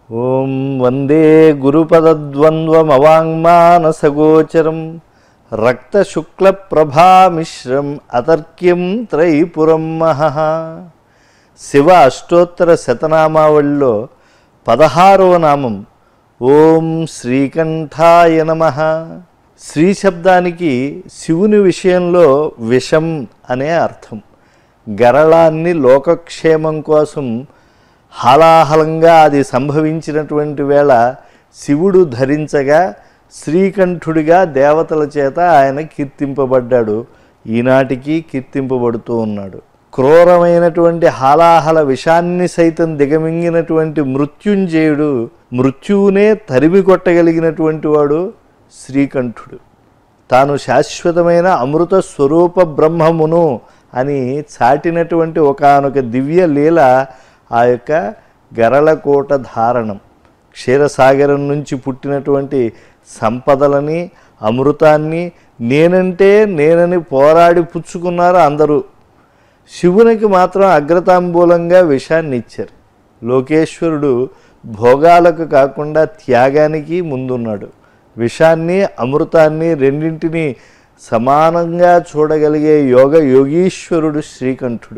ఓం వందే గురుపదద్వంద్వమవాङ्మానసగోచరం రక్తశుక్లప్రభామిశ్రం అతర్క్యం త్రైపురం మహః శివ అష్టోత్తర శతనామావళిలో పదహారవ నామం ఓం శ్రీకంఠాయ నమ శ్రీ శబ్దానికి శివుని విషయంలో విషం అనే అర్థం గరళాన్ని లోకక్షేమం కోసం హాలాహలంగా అది సంభవించినటువంటి వేళ శివుడు ధరించగా శ్రీకంఠుడిగా దేవతల చేత ఆయన కీర్తింపబడ్డాడు ఈనాటికి కీర్తింపబడుతూ ఉన్నాడు క్రూరమైనటువంటి హాలాహల విషాన్ని సైతం దిగమింగినటువంటి మృత్యుంజయుడు మృత్యువునే తరిమి కొట్టగలిగినటువంటి వాడు శ్రీకంఠుడు తాను శాశ్వతమైన అమృత స్వరూప బ్రహ్మమును అని చాటినటువంటి ఒకానొక దివ్య లీల ఆ యొక్క గరళకోట ధారణం క్షీరసాగరం నుంచి పుట్టినటువంటి సంపదలని అమృతాన్ని నేనంటే నేనని పోరాడి పుచ్చుకున్నారు అందరూ శివునికి మాత్రం అగ్రతాంబూలంగా విషాన్ని ఇచ్చారు లోకేశ్వరుడు భోగాలకు కాకుండా త్యాగానికి ముందున్నాడు విషాన్ని అమృతాన్ని రెండింటినీ సమానంగా చూడగలిగే యోగ యోగీశ్వరుడు శ్రీకంఠుడు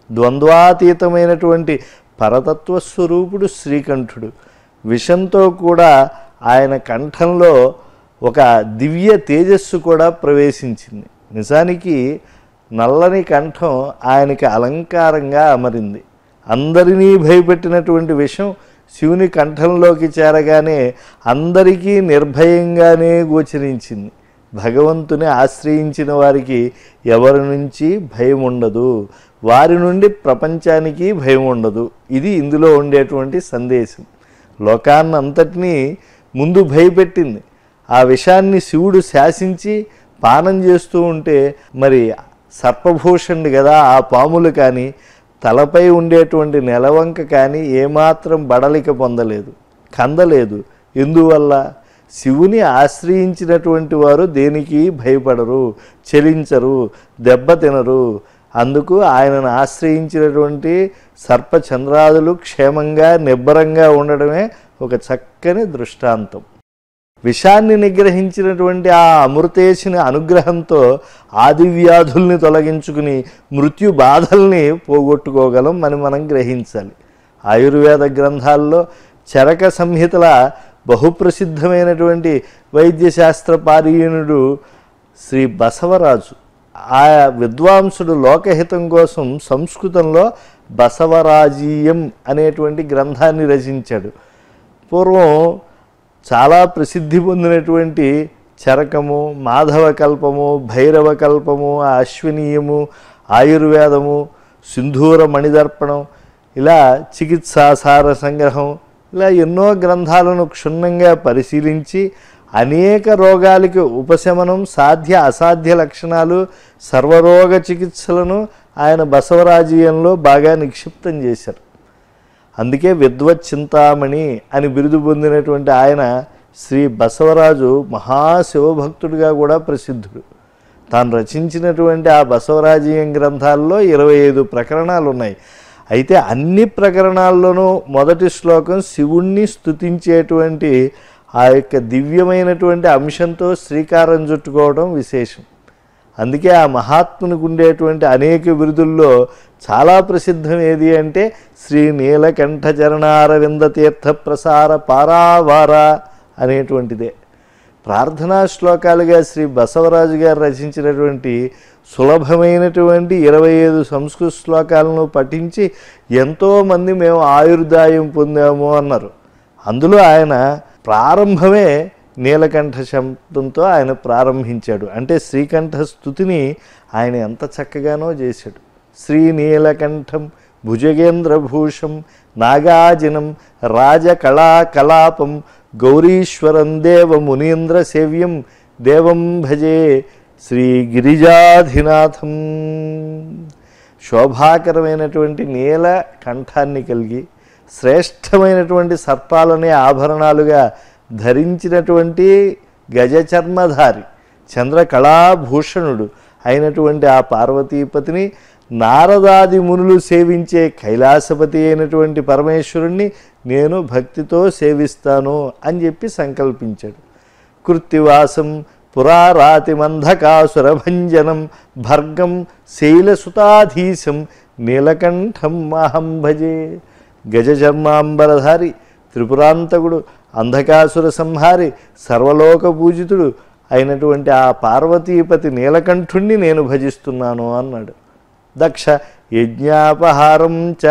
ద్వంద్వాతీతమైనటువంటి పరతత్వ స్వరూపుడు శ్రీకంఠుడు విషంతో కూడా ఆయన కంఠంలో ఒక దివ్య తేజస్సు కూడా ప్రవేశించింది నిజానికి నల్లని కంఠం ఆయనకి అలంకారంగా అమరింది అందరినీ భయపెట్టినటువంటి విషం శివుని కంఠంలోకి చేరగానే అందరికీ నిర్భయంగానే గోచరించింది భగవంతుని ఆశ్రయించిన వారికి ఎవరి నుంచి భయం ఉండదు వారి నుండి ప్రపంచానికి భయం ఉండదు ఇది ఇందులో ఉండేటువంటి సందేశం లోకాన్ని అంతటినీ ముందు భయపెట్టింది ఆ విషాన్ని శివుడు శాసించి పానం చేస్తూ ఉంటే మరి సర్పభూషణుడు కదా ఆ పాములు కానీ తలపై ఉండేటువంటి నెలవంక కానీ ఏమాత్రం బడలిక పొందలేదు కందలేదు ఎందువల్ల శివుని ఆశ్రయించినటువంటి వారు దేనికి భయపడరు చెలించరు దెబ్బతినరు అందుకు ఆయనను ఆశ్రయించినటువంటి సర్పచంద్రాదులు క్షేమంగా నిబ్బరంగా ఉండడమే ఒక చక్కని దృష్టాంతం విషాన్ని నిగ్రహించినటువంటి ఆ అమృతేశుని అనుగ్రహంతో ఆది వ్యాధుల్ని తొలగించుకుని మృత్యు బాధల్ని పోగొట్టుకోగలం అని మనం గ్రహించాలి ఆయుర్వేద గ్రంథాల్లో చరక సంహితల బహుప్రసిద్ధమైనటువంటి వైద్యశాస్త్ర పారీయనుడు శ్రీ బసవరాజు ఆ విద్వాంసుడు లోకహితం కోసం సంస్కృతంలో బసవరాజీయం అనేటువంటి గ్రంథాన్ని రచించాడు పూర్వం చాలా ప్రసిద్ధి పొందినటువంటి చరకము మాధవ కల్పము భైరవ కల్పము అశ్వనీయము ఆయుర్వేదము సింధూర మణిదర్పణం ఇలా చికిత్సాసార సంగ్రహం ఇలా ఎన్నో గ్రంథాలను క్షుణ్ణంగా పరిశీలించి అనేక రోగాలకి ఉపశమనం సాధ్య అసాధ్య లక్షణాలు సర్వరోగ చికిత్సలను ఆయన బసవరాజీయంలో బాగా నిక్షిప్తం చేశారు అందుకే విద్వత్ చింతామణి అని బిరుదు పొందినటువంటి ఆయన శ్రీ బసవరాజు మహాశివభక్తుడిగా కూడా ప్రసిద్ధుడు తాను రచించినటువంటి ఆ బసవరాజీయం గ్రంథాల్లో ఇరవై ఐదు ప్రకరణాలు ఉన్నాయి అయితే అన్ని ప్రకరణాల్లోనూ మొదటి శ్లోకం శివుణ్ణి స్తుతించేటువంటి ఆ యొక్క దివ్యమైనటువంటి అంశంతో శ్రీకారం చుట్టుకోవడం విశేషం అందుకే ఆ మహాత్మునికి ఉండేటువంటి అనేక బిరుదుల్లో చాలా ప్రసిద్ధం ఏది అంటే శ్రీ నీలకంఠ చరణారవింద తీర్థ ప్రసార పారావార అనేటువంటిదే ప్రార్థనా శ్లోకాలుగా శ్రీ బసవరాజు గారు రచించినటువంటి సులభమైనటువంటి ఇరవై ఐదు సంస్కృత శ్లోకాలను పఠించి ఎంతోమంది మేము ఆయుర్దాయం పొందాము అన్నారు అందులో ఆయన ప్రారంభమే నీలకంఠ శబ్దంతో ఆయన ప్రారంభించాడు అంటే శ్రీకంఠ స్థుతిని ఆయన ఎంత చక్కగానో చేశాడు శ్రీ నీలకంఠం భుజగేంద్రభూషం నాగాజినం రాజకళా కలాపం గౌరీశ్వరం దేవ మునీంద్ర సేవ్యం దేవం భజే శ్రీ గిరిజాధినాథం శోభాకరమైనటువంటి నీల కంఠాన్ని కలిగి శ్రేష్టమైనటువంటి సర్పాలనే ఆభరణాలుగా ధరించినటువంటి గజచర్మధారి చంద్రకళాభూషణుడు అయినటువంటి ఆ పార్వతీపతిని నారదాది మునులు సేవించే కైలాసపతి అయినటువంటి పరమేశ్వరుణ్ణి నేను భక్తితో సేవిస్తాను అని చెప్పి సంకల్పించాడు కృత్తివాసం పురారాతిమంధకాసురభంజనం భర్గం శైలసుతాధీశం నీలకంఠం అహం భజే గజచర్మాంబరధారి త్రిపురాంతకుడు అంధకాసుర సంహారి సర్వలోక పూజితుడు అయినటువంటి ఆ పార్వతీపతి నీలకంఠుణ్ణి నేను భజిస్తున్నాను అన్నాడు దక్ష యజ్ఞాపహారం చ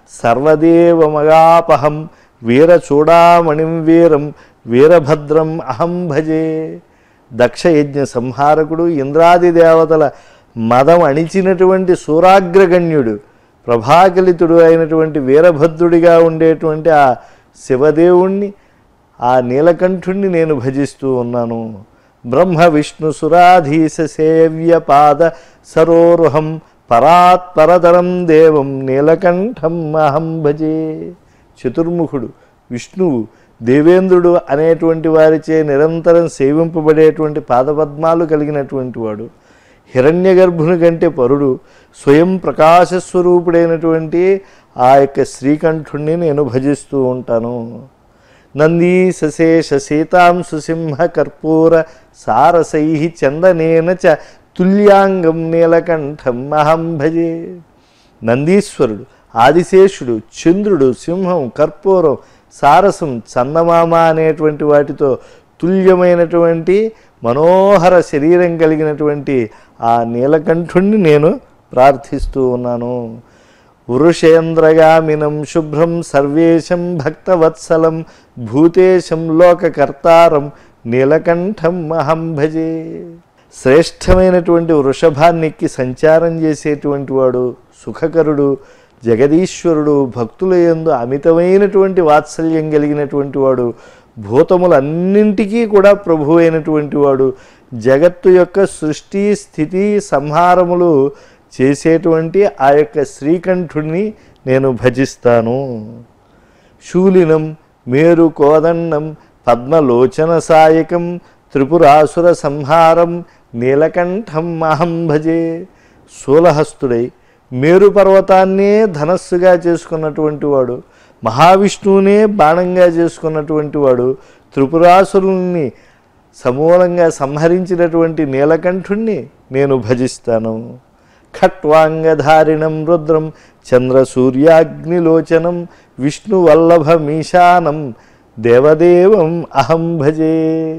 సర్వదేవమగాపహం వీరచూడామణిం వీరం వీరభద్రం అహం భజే దక్ష యజ్ఞ సంహారకుడు ఇంద్రాది దేవతల మదం అణిచినటువంటి సూరాగ్రగణ్యుడు ప్రభాకలితుడు అయినటువంటి వీరభద్రుడిగా ఉండేటువంటి ఆ శివదేవుణ్ణి ఆ నీలకంఠుణ్ణి నేను భజిస్తూ ఉన్నాను బ్రహ్మ విష్ణు సురాధీశ సేవ్య పాద సరోరుహం పరాత్పరతరం దేవం నీలకంఠం అహం భజే చతుర్ముఖుడు విష్ణువు దేవేంద్రుడు అనేటువంటి వారిచే నిరంతరం సేవింపబడేటువంటి పాదపద్మాలు కలిగినటువంటి వాడు హిరణ్యగర్భుని కంటే పరుడు స్వయం ప్రకాశస్వరూపుడైనటువంటి ఆ యొక్క శ్రీకంఠుణ్ణి నేను భజిస్తూ ఉంటాను నందీ సశేష సీతాంశు సింహ కర్పూర సారసై చందనేన చ తుల్యాంగం నీలకంఠం అహం భజే నందీశ్వరుడు ఆదిశేషుడు చంద్రుడు సింహం కర్పూరం సారసం చందమామ అనేటువంటి వాటితో తుల్యమైనటువంటి మనోహర శరీరం కలిగినటువంటి ఆ నీలకంఠుణ్ణి నేను ప్రార్థిస్తూ ఉన్నాను వృషేంద్రగామినం శుభ్రం సర్వేశం భక్తవత్సలం భూతేశం లోకకర్తారం నీలకంఠం అహం భజే శ్రేష్టమైనటువంటి వృషభాన్నెక్కి సంచారం చేసేటువంటి వాడు సుఖకరుడు జగదీశ్వరుడు భక్తుల యందు అమితమైనటువంటి వాత్సల్యం కలిగినటువంటి వాడు భూతములన్నింటికీ కూడా ప్రభు అయినటువంటి వాడు జగత్తు యొక్క సృష్టి స్థితి సంహారములు చేసేటువంటి ఆ యొక్క శ్రీకంఠుడిని నేను భజిస్తాను శూలినం మేరు కోదండం పద్మలోచన సాయకం త్రిపురాసుర సంహారం నీలకంఠం అహం భజే శూలహస్తుడై మేరు పర్వతాన్నే ధనస్సుగా చేసుకున్నటువంటి వాడు మహావిష్ణువునే బాణంగా చేసుకున్నటువంటి వాడు త్రిపురాసురుల్ని సమూలంగా సంహరించినటువంటి నీలకంఠుణ్ణి నేను భజిస్తాను ఖట్వాంగధారిణం రుద్రం చంద్రసూర్యాగ్నిలోచనం విష్ణువల్లభమీశానం దేవదేవం అహం భజే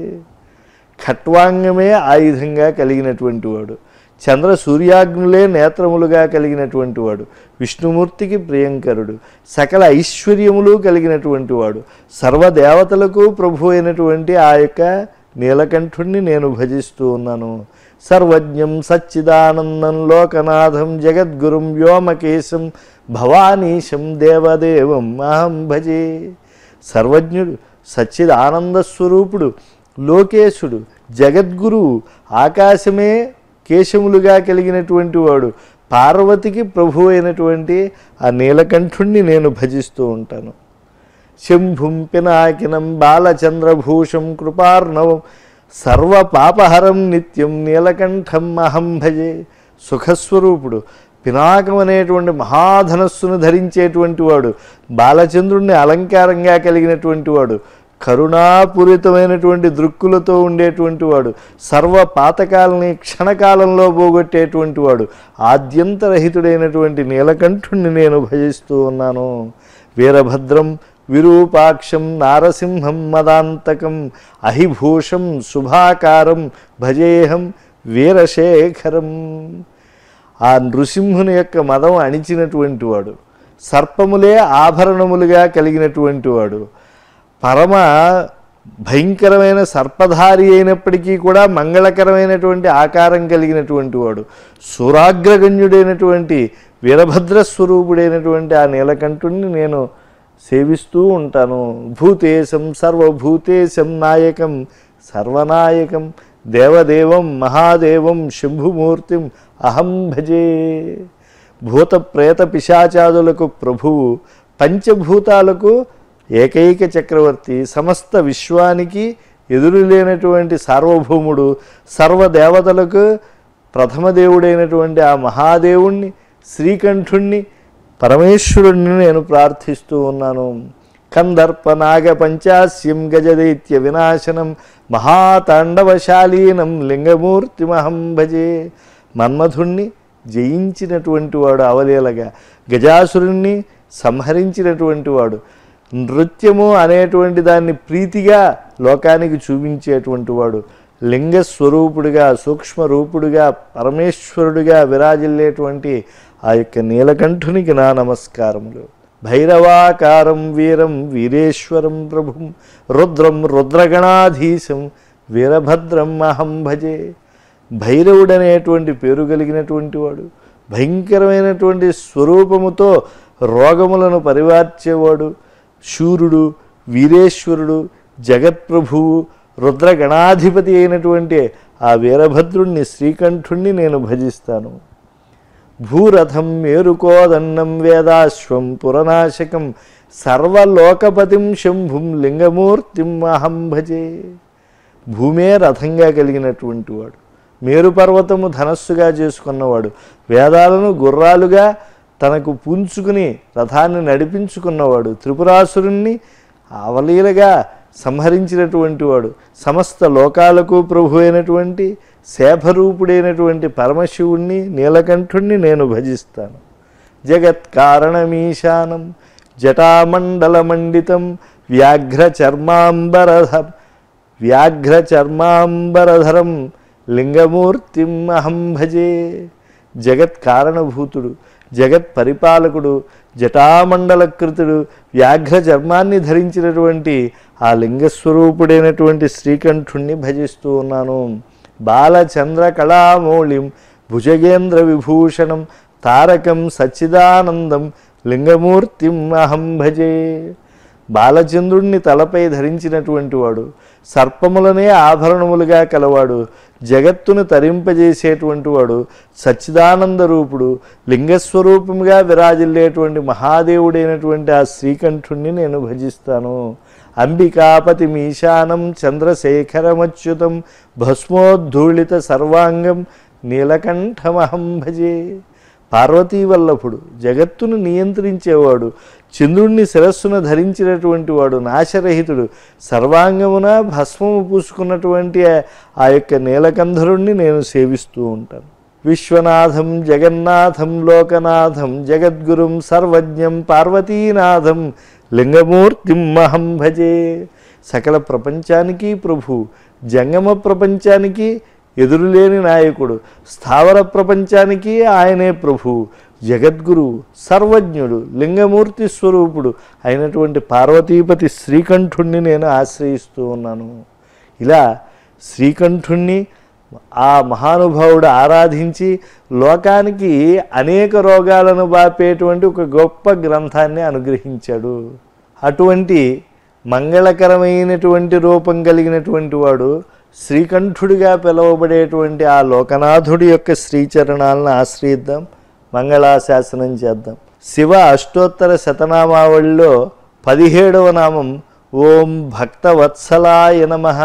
ఖట్వాంగమే ఆయుధంగా కలిగినటువంటి వాడు చంద్ర సూర్యాగ్నులే నేత్రములుగా కలిగినటువంటి వాడు విష్ణుమూర్తికి ప్రియంకరుడు సకల ఐశ్వర్యములు కలిగినటువంటి వాడు సర్వదేవతలకు ప్రభు అయినటువంటి ఆ యొక్క నీలకంఠుణ్ణి నేను భజిస్తూ ఉన్నాను సర్వజ్ఞం సచ్చిదానందం లోకనాథం జగద్గురుం వ్యోమకేశం భవానీశం దేవదేవం అహం భజే సర్వజ్ఞుడు సచ్చిదానంద స్వరూపుడు లోకేశుడు జగద్గురువు ఆకాశమే కేశములుగా కలిగినటువంటి వాడు పార్వతికి ప్రభు అయినటువంటి ఆ నీలకంఠుణ్ణి నేను భజిస్తూ ఉంటాను శంభుం పినాకినం బాలచంద్రభూషం కృపార్ణవం సర్వపాపహరం నిత్యం నీలకంఠం అహం భజే సుఖస్వరూపుడు పినాకం అనేటువంటి మహాధనస్సును ధరించేటువంటి వాడు బాలచంద్రుణ్ణి అలంకారంగా కలిగినటువంటి వాడు కరుణాపూరితమైనటువంటి దృక్కులతో ఉండేటువంటి వాడు సర్వ పాతకాలని క్షణకాలంలో పోగొట్టేటువంటి వాడు ఆద్యంతరహితుడైనటువంటి నీలకంఠుణ్ణి నేను భజిస్తూ ఉన్నాను వీరభద్రం విరూపాక్షం నారసింహం మదాంతకం అహిభూషం శుభాకారం భజేహం వీరశేఖరం ఆ నృసింహుని యొక్క మదం అణిచినటువంటి వాడు సర్పములే ఆభరణములుగా కలిగినటువంటి వాడు పరమ భయంకరమైన సర్పధారి అయినప్పటికీ కూడా మంగళకరమైనటువంటి ఆకారం కలిగినటువంటి వాడు సురాగ్రగణ్యుడైనటువంటి వీరభద్ర స్వరూపుడైనటువంటి ఆ నీలకంఠుణ్ణి నేను సేవిస్తూ ఉంటాను భూతేశం సర్వభూతేశం నాయకం సర్వనాయకం దేవదేవం మహాదేవం శంభుమూర్తిం అహం భజే భూత ప్రేత పిశాచాదులకు ప్రభువు పంచభూతాలకు ఏకైక చక్రవర్తి సమస్త విశ్వానికి ఎదురులేనటువంటి సార్వభౌముడు సర్వదేవతలకు ప్రథమ దేవుడైనటువంటి ఆ మహాదేవుణ్ణి శ్రీకంఠుణ్ణి పరమేశ్వరుణ్ణి నేను ప్రార్థిస్తూ ఉన్నాను కందర్ప నాగ పంచాస్యం గజదైత్య వినాశనం మహాతాండవశాలీనం లింగమూర్తిమహం భజే మన్మధుణ్ణి జయించినటువంటి వాడు అవలీలగా గజాసురుణ్ణి సంహరించినటువంటి వాడు నృత్యము అనేటువంటి దాన్ని ప్రీతిగా లోకానికి చూపించేటువంటి వాడు లింగ స్వరూపుడిగా సూక్ష్మ రూపుడిగా పరమేశ్వరుడిగా విరాజిల్లేటువంటి ఆ యొక్క నీలకంఠునికి నా నమస్కారములు భైరవాకారం వీరం వీరేశ్వరం ప్రభుం రుద్రం రుద్రగణాధీశం వీరభద్రం అహం భజే భైరవుడనేటువంటి పేరు కలిగినటువంటి వాడు భయంకరమైనటువంటి స్వరూపముతో రోగములను పరివార్చేవాడు శూరుడు వీరేశ్వరుడు జగత్ప్రభువు రుద్రగణాధిపతి అయినటువంటి ఆ వీరభద్రుణ్ణి శ్రీకంఠుణ్ణి నేను భజిస్తాను భూరథం మేరుకోదన్నం వేదాశ్వం పురనాశకం సర్వలోకపతిం శంభుం లింగమూర్తిం అహం భజే భూమే రథంగా కలిగినటువంటి వాడు మేరు పర్వతము ధనస్సుగా చేసుకున్నవాడు వేదాలను గుర్రాలుగా తనకు పూంచుకుని రథాన్ని నడిపించుకున్నవాడు త్రిపురాసురుణ్ణి అవలీలగా సంహరించినటువంటి వాడు సమస్త లోకాలకు ప్రభు అయినటువంటి శేభరూపుడైనటువంటి పరమశివుణ్ణి నీలకంఠుణ్ణి నేను భజిస్తాను జగత్కారణమీశానం జటామండలమండితం వ్యాఘ్రచర్మాంబరధం వ్యాఘ్రచర్మాంబరధరం లింగమూర్తిం అహం భజే జగత్ కారణభూతుడు జగత్ పరిపాలకుడు జటామండలకృతుడు వ్యాఘ్ర చర్మాన్ని ధరించినటువంటి ఆ లింగస్వరూపుడైనటువంటి శ్రీకంఠుణ్ణి భజిస్తూ ఉన్నాను బాలచంద్ర కళామౌళిం భుజగేంద్ర విభూషణం తారకం సచ్చిదానందం లింగమూర్తిం అహం భజే బాలచంద్రుణ్ణి తలపై ధరించినటువంటి వాడు సర్పములనే ఆభరణములుగా కలవాడు జగత్తును తరింపజేసేటువంటి వాడు సచ్చిదానంద రూపుడు లింగస్వరూపముగా విరాజిల్లేటువంటి మహాదేవుడైనటువంటి ఆ శ్రీకంఠుణ్ణి నేను భజిస్తాను అంబికాపతి మీశానం చంద్రశేఖరమచ్యుతం భస్మోద్ధూళిత సర్వాంగం నీలకంఠమహం భజే పార్వతీ వల్లభుడు జగత్తును నియంత్రించేవాడు చంద్రుణ్ణి శిరస్సును ధరించినటువంటి వాడు నాశరహితుడు సర్వాంగమున భస్మము పూసుకున్నటువంటి ఆ- ఆ యొక్క నీలకంధరుణ్ణి నేను సేవిస్తూ ఉంటాను విశ్వనాథం జగన్నాథం లోకనాథం జగద్గురుం సర్వజ్ఞం పార్వతీనాథం లింగమూర్తిం అహం భజే సకల ప్రపంచానికి ప్రభు జంగమ ప్రపంచానికి ఎదురులేని నాయకుడు స్థావర ప్రపంచానికి ఆయనే ప్రభు జగద్గురు సర్వజ్ఞుడు లింగమూర్తి స్వరూపుడు అయినటువంటి పార్వతీపతి శ్రీకంఠుణ్ణి నేను ఆశ్రయిస్తూ ఉన్నాను ఇలా శ్రీకంఠుణ్ణి ఆ మహానుభావుడు ఆరాధించి లోకానికి అనేక రోగాలను బాపేటువంటి ఒక గొప్ప గ్రంథాన్ని అనుగ్రహించాడు అటువంటి మంగళకరమైనటువంటి రూపం కలిగినటువంటి వాడు శ్రీకంఠుడిగా పిలువబడేటువంటి ఆ లోకనాథుడి యొక్క శ్రీచరణాలను ఆశ్రయిద్దాం మంగళాశాసనం చేద్దాం శివ అష్టోత్తర శతనామావళిలో పదిహేడవ నామం ఓం భక్తవత్సలాయ నమః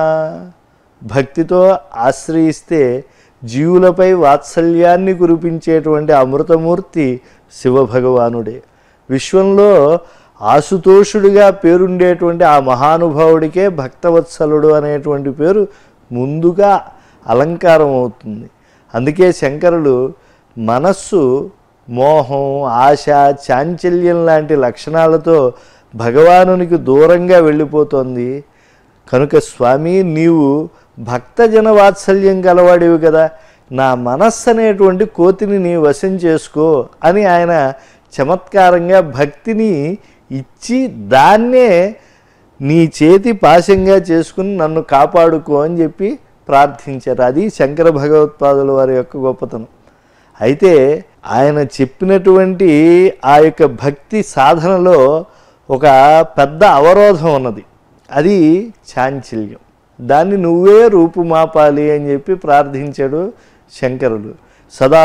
భక్తితో ఆశ్రయిస్తే జీవులపై వాత్సల్యాన్ని కురిపించేటువంటి అమృతమూర్తి శివభగవానుడే విశ్వంలో ఆశుతోషుడిగా పేరుండేటువంటి ఆ మహానుభావుడికే భక్తవత్సలుడు అనేటువంటి పేరు ముందుగా అలంకారం అవుతుంది అందుకే శంకరులు మనస్సు మోహం ఆశ చాంచల్యం లాంటి లక్షణాలతో భగవానునికి దూరంగా వెళ్ళిపోతోంది కనుక స్వామి నీవు భక్తజన వాత్సల్యం గలవాడివి కదా నా మనస్సు అనేటువంటి కోతిని నీ వశం చేసుకో అని ఆయన చమత్కారంగా భక్తిని ఇచ్చి దాన్నే నీ చేతి పాశంగా చేసుకుని నన్ను కాపాడుకో అని చెప్పి ప్రార్థించారు అది శంకర భగవత్పాదుల వారి యొక్క గొప్పతనం అయితే ఆయన చెప్పినటువంటి ఆ యొక్క భక్తి సాధనలో ఒక పెద్ద అవరోధం ఉన్నది అది చాంచల్యం దాన్ని నువ్వే రూపుమాపాలి అని చెప్పి ప్రార్థించాడు శంకరులు సదా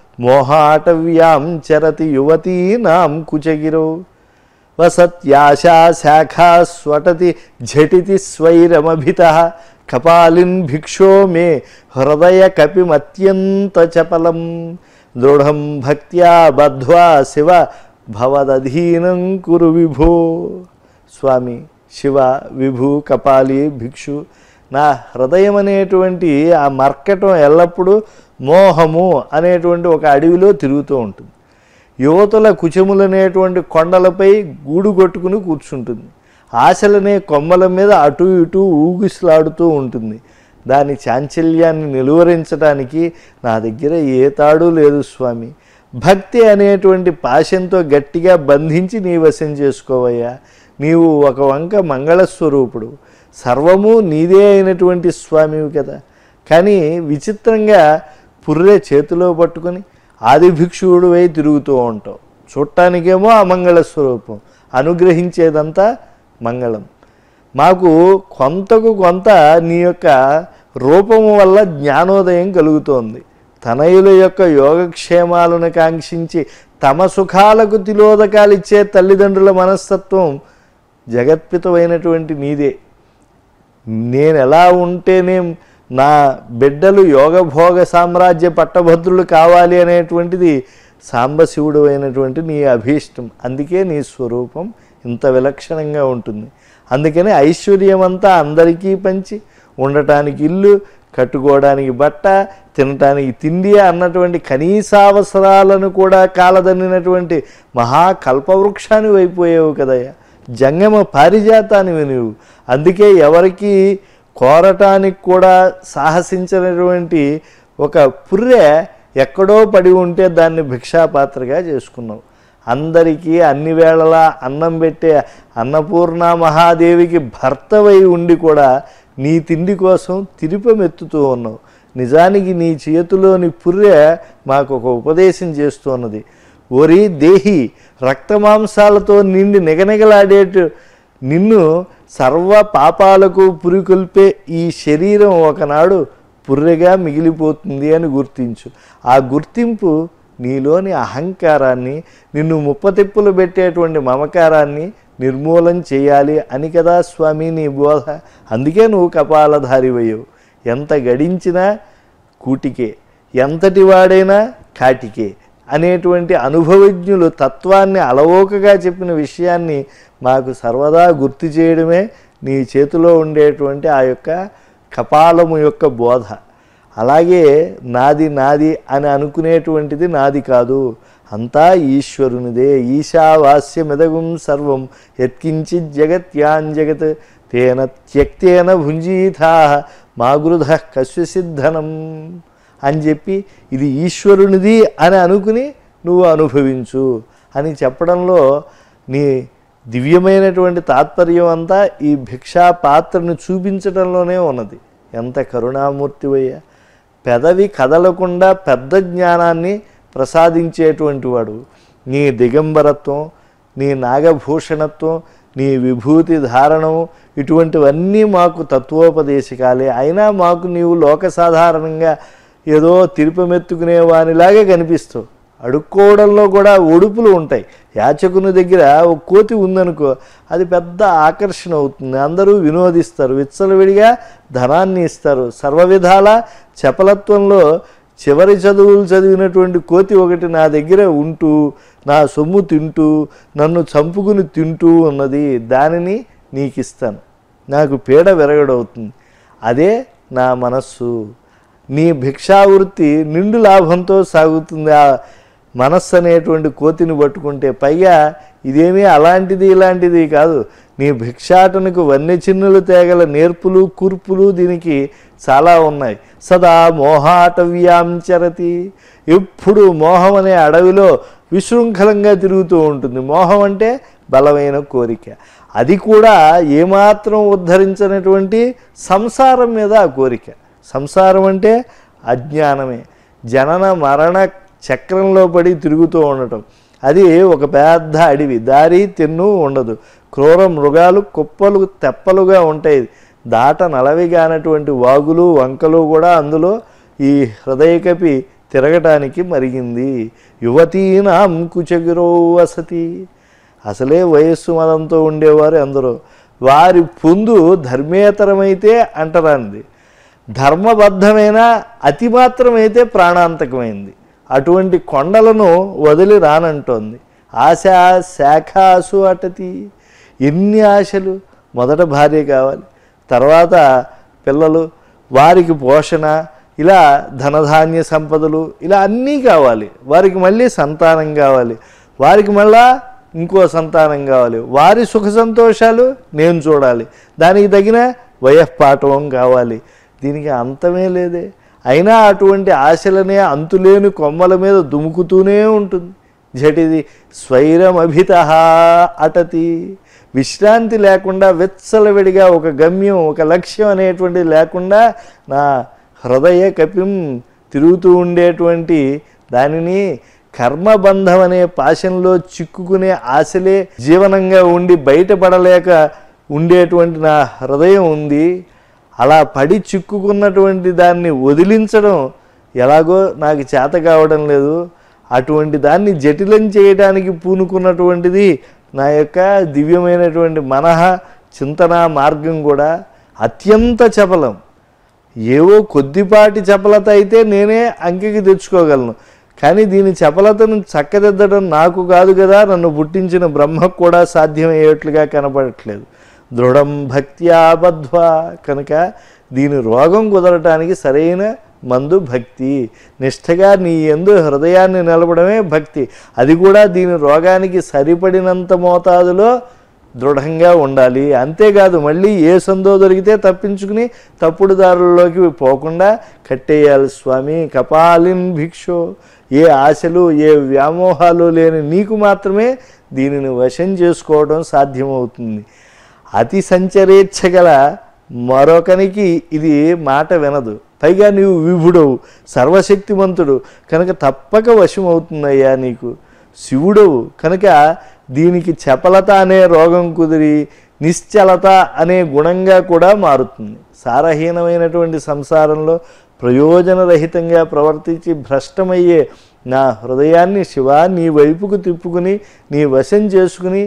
మోహాటవ్యాం చరతి యువతీనాం కుచగిరో వసత్యాశా శాఖా స్వటతి ఝటితి స్వైరమభిత కపాలిన్ భిక్షో మే హృదయ కపిమత్యంత చపలం దృఢం భక్త్యా బద్ధ్వా శివ భవదధీనం కురు విభో స్వామి శివ విభు కపాలి భిక్షు నా హృదయం అనేటువంటి ఆ మర్కటం ఎల్లప్పుడూ మోహము అనేటువంటి ఒక అడవిలో తిరుగుతూ ఉంటుంది యువతుల కుచములనేటువంటి కొండలపై గూడు కొట్టుకుని కూర్చుంటుంది ఆశలనే కొమ్మల మీద అటు ఇటు ఊగిసలాడుతూ ఉంటుంది దాని చాంచల్యాన్ని నిలువరించడానికి నా దగ్గర ఏ తాడు లేదు స్వామి భక్తి అనేటువంటి పాశంతో గట్టిగా బంధించి నీ వశం చేసుకోవయ్యా నీవు ఒక వంక మంగళస్వరూపుడు సర్వము నీదే అయినటువంటి స్వామివి కదా కానీ విచిత్రంగా పుర్రె చేతిలో పట్టుకొని ఆది భిక్షువుడివై తిరుగుతూ ఉంటావు చూడటానికేమో అమంగళ స్వరూపం అనుగ్రహించేదంతా మంగళం మాకు కొంతకు కొంత నీ యొక్క రూపము వల్ల జ్ఞానోదయం కలుగుతోంది తనయుల యొక్క యోగక్షేమాలను కాంక్షించి తమ సుఖాలకు తిలోదకాలు ఇచ్చే తల్లిదండ్రుల మనస్తత్వం జగత్పితమైనటువంటి నీదే నేను ఎలా ఉంటేనే నా బిడ్డలు యోగభోగ సామ్రాజ్య పట్టభద్రులు కావాలి అనేటువంటిది సాంబశివుడు అయినటువంటి నీ అభీష్టం అందుకే నీ స్వరూపం ఇంత విలక్షణంగా ఉంటుంది అందుకని ఐశ్వర్యం అంతా అందరికీ పంచి ఉండటానికి ఇల్లు కట్టుకోవడానికి బట్ట తినటానికి తిండి అన్నటువంటి కనీసావసరాలను కూడా కాలదన్నినటువంటి మహాకల్పవృక్షాన్ని అయిపోయావు కదయ్యా జంగమ పారిజాతానివి నువ్వు అందుకే ఎవరికి కోరటానికి కూడా సాహసించినటువంటి ఒక పుర్రె ఎక్కడో పడి ఉంటే దాన్ని భిక్షాపాత్రగా చేసుకున్నావు అందరికీ అన్ని వేళలా అన్నం పెట్టే అన్నపూర్ణ మహాదేవికి భర్తవై ఉండి కూడా నీ తిండి కోసం తిరుపమెత్తుతూ ఉన్నావు నిజానికి నీ చేతిలోని పుర్రె మాకు ఒక ఉపదేశం చేస్తున్నది ఓరి దేహి రక్తమాంసాలతో నిండి నిగనిగలాడేటు నిన్ను సర్వ పాపాలకు పురికొల్పే ఈ శరీరం ఒకనాడు పుర్రెగా మిగిలిపోతుంది అని గుర్తించు ఆ గుర్తింపు నీలోని అహంకారాన్ని నిన్ను ముప్పతిప్పులు పెట్టేటువంటి మమకారాన్ని నిర్మూలం చేయాలి అని కదా స్వామి నీ బోధ అందుకే నువ్వు కపాలధారివయ్యవు ఎంత గడించినా కూటికే ఎంతటి వాడైనా కాటికే అనేటువంటి అనుభవజ్ఞులు తత్వాన్ని అలవోకగా చెప్పిన విషయాన్ని మాకు సర్వదా గుర్తు చేయడమే నీ చేతిలో ఉండేటువంటి ఆ యొక్క కపాలము యొక్క బోధ అలాగే నాది నాది అని అనుకునేటువంటిది నాది కాదు అంతా ఈశ్వరునిదే ఈశావాస్యమిదగుం సర్వం యత్కించిత్ జగత్యాన్ జగత్ తేన త్యక్తేన భుంజీథా మాగృధ కశ్య సిద్ధనం అని చెప్పి ఇది ఈశ్వరునిది అని అనుకుని నువ్వు అనుభవించు అని చెప్పడంలో నీ దివ్యమైనటువంటి తాత్పర్యం అంతా ఈ భిక్షా పాత్రను చూపించడంలోనే ఉన్నది ఎంత కరుణామూర్తివయ్యా పెదవి కదలకుండా పెద్ద జ్ఞానాన్ని ప్రసాదించేటువంటి వాడు నీ దిగంబరత్వం నీ నాగభూషణత్వం నీ విభూతి ధారణం ఇటువంటివన్నీ మాకు తత్వోపదేశకాలే అయినా మాకు నీవు లోక సాధారణంగా ఏదో తిరుపమెత్తుకునే వానిలాగే కనిపిస్తావు అడుక్కోవడంలో కూడా ఒడుపులు ఉంటాయి యాచకుని దగ్గర ఒక కోతి ఉందనుకో అది పెద్ద ఆకర్షణ అవుతుంది అందరూ వినోదిస్తారు విచ్చలవిడిగా ధనాన్ని ఇస్తారు సర్వ విధాల చపలత్వంలో చివరి చదువులు చదివినటువంటి కోతి ఒకటి నా దగ్గర ఉంటూ నా సొమ్ము తింటూ నన్ను చంపుకుని తింటూ ఉన్నది దానిని నీకు ఇస్తాను నాకు పీడ విరగడవుతుంది అదే నా మనస్సు నీ భిక్షావృత్తి నిండు లాభంతో సాగుతుంది ఆ మనస్సు అనేటువంటి కోతిని పట్టుకుంటే పైగా ఇదేమీ అలాంటిది ఇలాంటిది కాదు నీ భిక్షాటనకు వన్య చిన్నులు తేగల నేర్పులు కూర్పులు దీనికి చాలా ఉన్నాయి సదా మోహాటవ్యాం చరతి ఎప్పుడు మోహం అనే అడవిలో విశృంఖలంగా తిరుగుతూ ఉంటుంది మోహం అంటే బలమైన కోరిక అది కూడా ఏమాత్రం ఉద్ధరించినటువంటి సంసారం మీద ఆ కోరిక సంసారం అంటే అజ్ఞానమే జనన మరణ చక్రంలో పడి తిరుగుతూ ఉండటం అది ఒక పెద్ద అడవి దారి తెన్ను ఉండదు క్రూర మృగాలు కుప్పలు తెప్పలుగా ఉంటాయి దాట నలవిగానటువంటి వాగులు వంకలు కూడా అందులో ఈ హృదయకపి తిరగటానికి మరిగింది యువతీనాం కుచగిరో వసతి అసలే వయస్సు మదంతో ఉండేవారు ఎందరో వారి పొందు ధర్మేతరమైతే అంటరాంది ధర్మబద్ధమైన అతి మాత్రమైతే ప్రాణాంతకమైంది అటువంటి కొండలను వదిలి రానంటోంది ఆశ శాఖాసు అటతి ఎన్ని ఆశలు మొదట భార్య కావాలి తర్వాత పిల్లలు వారికి పోషణ ఇలా ధనధాన్య సంపదలు ఇలా అన్నీ కావాలి వారికి మళ్ళీ సంతానం కావాలి వారికి మళ్ళా ఇంకో సంతానం కావాలి వారి సుఖ సంతోషాలు నేను చూడాలి దానికి తగిన వయఃపాఠవం కావాలి దీనికి అంతమే లేదే అయినా అటువంటి ఆశలనే అంతులేని కొమ్మల మీద దుముకుతూనే ఉంటుంది జటిది స్వైరమభిత అటతి విశ్రాంతి లేకుండా విచ్చలవిడిగా ఒక గమ్యం ఒక లక్ష్యం అనేటువంటిది లేకుండా నా హృదయ కపిం తిరుగుతూ ఉండేటువంటి దానిని కర్మబంధం అనే పాశంలో చిక్కుకునే ఆశలే జీవనంగా ఉండి బయటపడలేక ఉండేటువంటి నా హృదయం ఉంది అలా పడి చిక్కుకున్నటువంటి దాన్ని వదిలించడం ఎలాగో నాకు చేత కావడం లేదు అటువంటి దాన్ని జటిలం చేయడానికి పూనుకున్నటువంటిది నా యొక్క దివ్యమైనటువంటి మనహ చింతన మార్గం కూడా అత్యంత చపలం ఏవో కొద్దిపాటి చపలత అయితే నేనే అంకెకి తెచ్చుకోగలను కానీ దీని చపలతను చక్కదిద్దడం నాకు కాదు కదా నన్ను పుట్టించిన బ్రహ్మకు కూడా సాధ్యమయ్యేట్లుగా కనపడట్లేదు దృఢం భక్త్యా బద్ధ్వా కనుక దీని రోగం కుదరటానికి సరైన మందు భక్తి నిష్ఠగా నీ ఎందు హృదయాన్ని నిలపడమే భక్తి అది కూడా దీని రోగానికి సరిపడినంత మోతాదులో దృఢంగా ఉండాలి అంతేకాదు మళ్ళీ ఏ సందో దొరికితే తప్పించుకుని తప్పుడు దారుల్లోకి పోకుండా కట్టేయాలి స్వామి కపాలిన్ భిక్షో ఏ ఆశలు ఏ వ్యామోహాలు లేని నీకు మాత్రమే దీనిని వశం చేసుకోవడం సాధ్యమవుతుంది అతి సంచరేచ్ఛ గల మరొకనికి ఇది మాట వినదు పైగా నీవు విభుడవు సర్వశక్తిమంతుడు కనుక తప్పక వశం అవుతుందయ్యా నీకు శివుడవు కనుక దీనికి చపలత అనే రోగం కుదిరి నిశ్చలత అనే గుణంగా కూడా మారుతుంది సారహీనమైనటువంటి సంసారంలో ప్రయోజనరహితంగా ప్రవర్తించి భ్రష్టమయ్యే నా హృదయాన్ని శివ నీ వైపుకు తిప్పుకుని నీ వశం చేసుకుని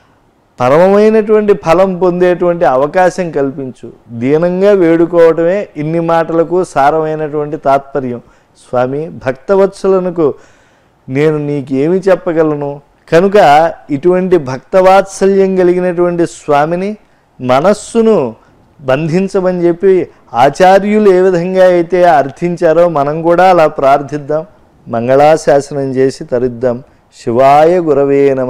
పరమమైనటువంటి ఫలం పొందేటువంటి అవకాశం కల్పించు దీనంగా వేడుకోవటమే ఇన్ని మాటలకు సారమైనటువంటి తాత్పర్యం స్వామి భక్తవత్సలనుకు నేను నీకేమి చెప్పగలను కనుక ఇటువంటి భక్తవాత్సల్యం కలిగినటువంటి స్వామిని మనస్సును బంధించమని చెప్పి ఆచార్యులు ఏ విధంగా అయితే అర్థించారో మనం కూడా అలా ప్రార్థిద్దాం మంగళాశాసనం చేసి తరిద్దాం శివాయ గురవే నమ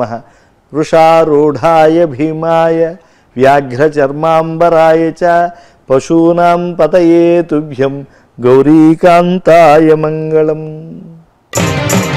వృషారూఢాయ భీమాయ వ్యాఘ్రచర్మాంబరాయ చ పశూనాం పతయే తుభ్యం గౌరీకాంతాయ మంగళం